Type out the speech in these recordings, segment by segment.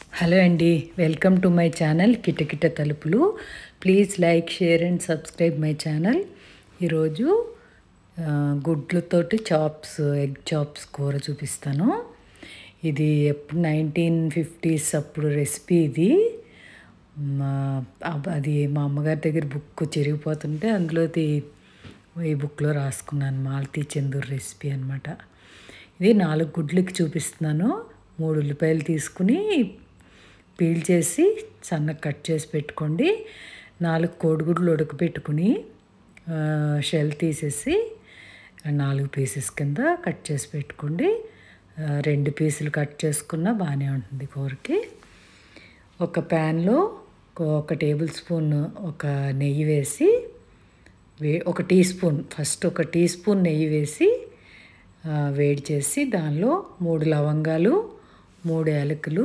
hello అండి welcome to my channel కిటకిట తలుపులు please like share and subscribe my channel ఈరోజు ఆ, గుడ్లతోటి చాప్స్ ఎగ్ చాప్స్ కూర చూపిస్తాను ఇది ఎప్పుడు నైన్టీన్ ఫిఫ్టీస్ అప్పుడు రెసిపీ ఇది మా అబ్బ- అది మా అమ్మగారి దగ్గర బుక్ చిరిగిపోతుంటే అందులోది ఈ బుక్లో రాసుకున్నాను మాలతీ చందూర్ రెసిపీ అనమాట ఇది నాలుగు గుడ్లకి చూపిస్తున్నాను మూడు ఉల్లిపాయలు తీసుకుని పీల్ చేసి సన్నగా కట్ చేసి పెట్టుకోండి నాలుగు కోడిగుడ్లు ఉడకబెట్టుకుని ఆ, షెల్ తీసేసి నాలుగు పీసెస్ కింద కట్ చేసి పెట్టుకోండి ఆ, రెండు పీసులు కట్ చేసుకున్నా బాగానే ఉంటుంది కూరకి ఒక ప్యాన్లో ఒక టేబుల్ స్పూన్ ఒక నెయ్యి వేసి వే ఒక టీ స్పూన్ ఫస్ట్ ఒక టీ స్పూన్ నెయ్యి వేసి ఆ, వేడి చేసి దానిలో మూడు లవంగాలు మూడు యాలకులు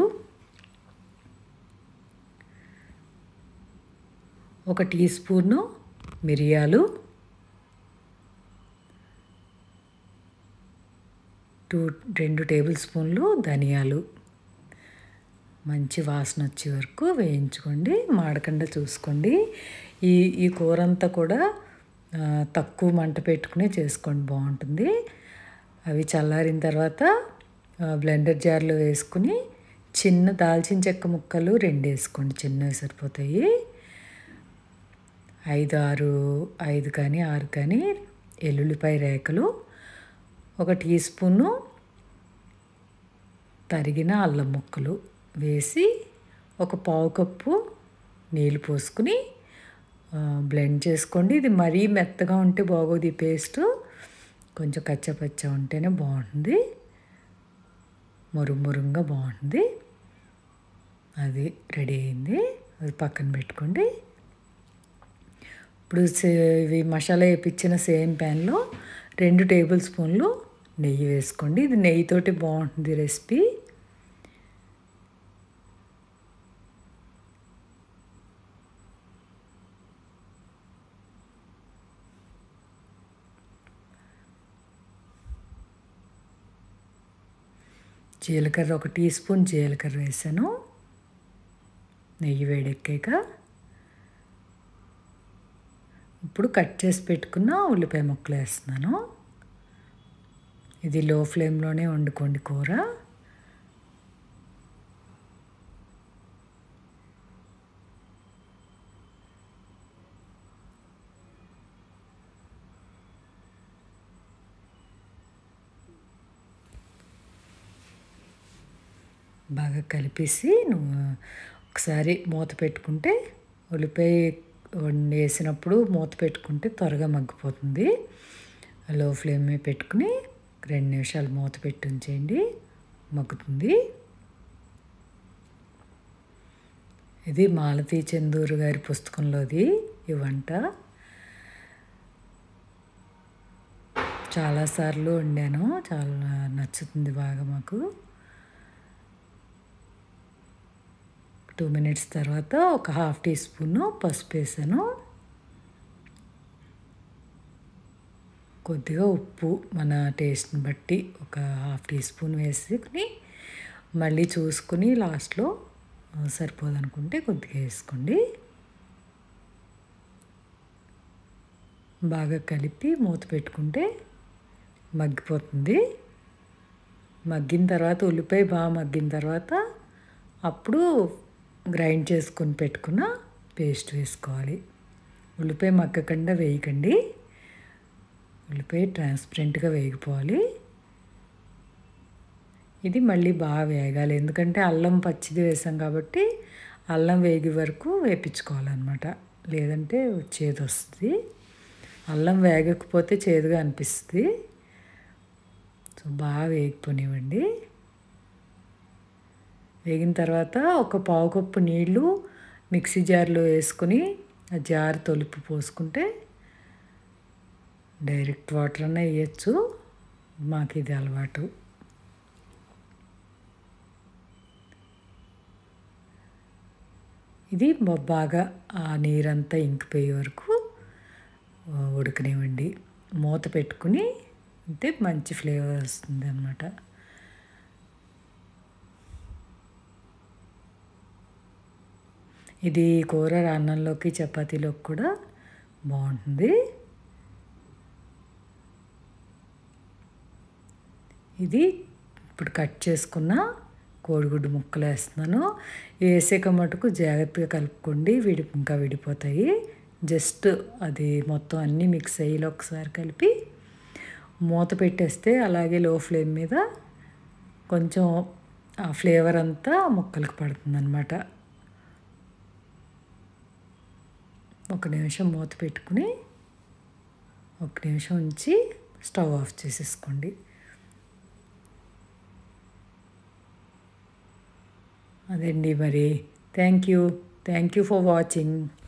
ఒక టీ స్పూను మిరియాలు టూ రెండు టేబుల్ స్పూన్లు ధనియాలు మంచి వాసన వచ్చే వరకు వేయించుకోండి మాడకుండా చూసుకోండి ఈ ఈ కూర అంతా కూడా ఆ, తక్కువ మంట పెట్టుకునే చేసుకోండి బాగుంటుంది అవి చల్లారిన తర్వాత ఆ, బ్లెండర్ జార్లో వేసుకుని చిన్న దాల్చిన చెక్క ముక్కలు రెండు వేసుకోండి చిన్నవి సరిపోతాయి ఐదు ఆరు ఐదు కానీ ఆరు కానీ ఎల్లుల్లిపాయ రేకలు ఒక టీ స్పూను తరిగిన అల్లం ముక్కలు వేసి ఒక పావు కప్పు నీళ్ళు పోసుకుని ఆ, బ్లెండ్ చేసుకోండి ఇది మరీ మెత్తగా ఉంటే బాగోదు ఈ పేస్ట్ కొంచెం కచ్చపచ్చ ఉంటేనే బాగుంటుంది మురుమురుగా బాగుంటుంది అది రెడీ అయింది అది పక్కన పెట్టుకోండి ఇప్పుడు సే- ఇవి మసాలా వేయించిన సేమ్ ప్యాన్లో రెండు టేబుల్ స్పూన్లు నెయ్యి వేసుకోండి ఇది నెయ్యితోటి బాగుంటుంది రెసిపీ జీలకర్ర ఒక టీ స్పూన్ జీలకర్ర వేసాను నెయ్యి వేడెక్కాక ఇప్పుడు కట్ చేసి పెట్టుకున్న ఉల్లిపాయ ముక్కలు వేస్తున్నాను ఇది లో ఫ్లేమ్లోనే వండుకోండి కూర బాగా కలిపేసి నువ్వు ఒకసారి మూత పెట్టుకుంటే ఉల్లిపాయ వండి వేసినప్పుడు మూత పెట్టుకుంటే త్వరగా మగ్గిపోతుంది లో ఫ్లేమ్ మీద పెట్టుకుని రెండు నిమిషాలు మూత పెట్టి ఉంచేయండి మగ్గుతుంది ఇది మాలతీ చందూరు గారి పుస్తకంలోది ఈ వంట చాలాసార్లు వండాను చాలా నచ్చుతుంది బాగా మాకు టూ మినిట్స్ తర్వాత ఒక హాఫ్ టీ స్పూన్ పసుపు వేసాను కొద్దిగా ఉప్పు మన టేస్ట్ని బట్టి ఒక హాఫ్ టీ స్పూన్ వేసుకుని మళ్ళీ చూసుకుని లాస్ట్లో ఆ, సరిపోదనుకుంటే కొద్దిగా వేసుకోండి బాగా కలిపి మూత పెట్టుకుంటే మగ్గిపోతుంది మగ్గిన తర్వాత ఉల్లిపాయ బాగా మగ్గిన తర్వాత అప్పుడు గ్రైండ్ చేసుకొని పెట్టుకున్న పేస్ట్ వేసుకోవాలి ఉల్లిపాయ మగ్గకుండా వేయకండి ఉల్లిపాయ ట్రాన్స్పరెంట్గా వేగిపోవాలి ఇది మళ్ళీ బాగా వేగాలి ఎందుకంటే అల్లం పచ్చిది వేసాం కాబట్టి అల్లం వేగి వరకు వేపించుకోవాలన్నమాట లేదంటే చేదు వస్తుంది అల్లం వేగకపోతే చేదుగా అనిపిస్తుంది సో బాగా వేగిపోనివ్వండి వేగిన తర్వాత ఒక పావు కప్పు నీళ్ళు మిక్సీ జార్లో వేసుకుని ఆ జార్ తొలుపు పోసుకుంటే డైరెక్ట్ వాటర్ అన్న వేయచ్చు మాకు ఇది అలవాటు ఇది బ- బాగా ఆ నీరంతా ఇంకిపోయే వరకు ఆ, ఉడకనివ్వండి మూత పెట్టుకుని అంటే మంచి ఫ్లేవర్ వస్తుంది అన్నమాట ఇది కూర అన్నంలోకి చపాతీలోకి కూడా బాగుంటుంది ఇది ఇప్పుడు కట్ చేసుకున్న కోడిగుడ్డు ముక్కలు వేస్తున్నాను వేసాక మటుకు జాగ్రత్తగా కలుపుకోండి విడి ఇంకా విడిపోతాయి జస్ట్ అది మొత్తం అన్నీ మిక్స్ అయ్యేలా ఒకసారి కలిపి మూత పెట్టేస్తే అలాగే లో ఫ్లేమ్ మీద కొంచెం ఆ ఫ్లేవర్ అంతా ముక్కలకు పడుతుంది అనమాట ఒక నిమిషం మూత పెట్టుకుని ఒక నిమిషం ఉంచి స్టవ్ ఆఫ్ చేసేసుకోండి అదండి మరి thank you thank you for watching